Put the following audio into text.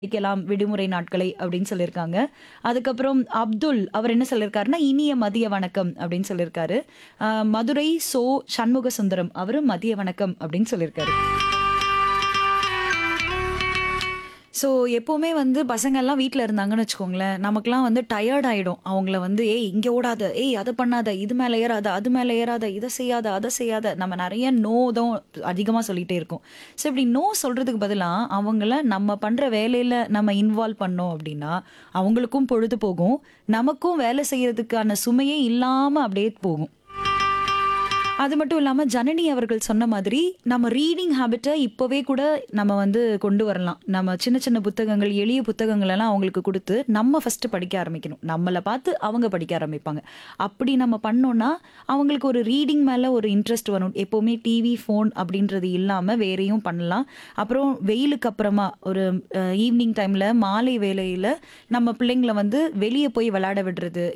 வைக்கலாம் விடுமுறை நாட்களை அப்படின்னு சொல்லியிருக்காங்க. அதுக்கப்புறம் அப்துல் அவர் என்ன சொல்லியிருக்காருன்னா, இனிய மதிய வணக்கம் அப்படின்னு சொல்லியிருக்காரு. அ மதுரை சோ. சண்முக சுந்தரம் அவரும் மதிய வணக்கம் அப்படின்னு சொல்லியிருக்காரு. ஸோ எப்பவுமே வந்து பசங்கள்லாம் வீட்ல இருந்தாங்கன்னு வச்சுக்கோங்களேன், நமக்கெல்லாம் வந்து டயர்ட் ஆயிடும். அவங்கள வந்து "ஏய் இங்க ஓடாத, ஏய் அத பண்ணாத, இது மேல ஏறாத, அது மேல ஏறாத, இத செய்யாத, அத செய்யாத" நம்ம நெறைய நோ தான் அதிகமா சொல்லிட்டே இருக்கோம். ஸோ இப்படி நோ சொல்றதுக்கு பதிலா, அவங்கள நம்ம பண்ற வேலையில நம்ம இன்வால்வ் பண்ணோம் அப்படின்னா, அவங்களுக்கும் பொழுது போகும். நமக்கும் வேலை செய்யறதுக்கான சுமையே இல்லாம அப்படியே போகும். அது மட்டும் இல்லாம ஜனனி அவர்கள் சொன்ன மாதிரி, நம்ம ரீடிங் ஹேபிட்ட இப்பவே கூட நம்ம வந்து கொண்டு வரலாம். நம்ம சின்ன சின்ன புத்தகங்கள், எளிய புத்தகங்கள் எல்லாம் அவங்களுக்கு குடுத்து, நம்ம ஃபர்ஸ்ட்டு படிக்க ஆரம்பிக்கணும். நம்மள பார்த்து அவங்க படிக்க ஆரம்பிப்பாங்க. அப்படி நம்ம பண்ணோம்னா, அவங்களுக்கு ஒரு ரீடிங் மேல ஒரு இன்ட்ரெஸ்ட் வரும். எப்பவுமே டிவி, ஃபோன் அப்படின்றது இல்லாம வேறையும் பண்ணலாம். அப்புறம் வெயிலுக்கு அப்புறமா ஒரு அ ஈவினிங் டைம்ல மாலை வேளையில நம்ம பிள்ளைங்கள வந்து வெளிய போய் விளையாட விடுறது.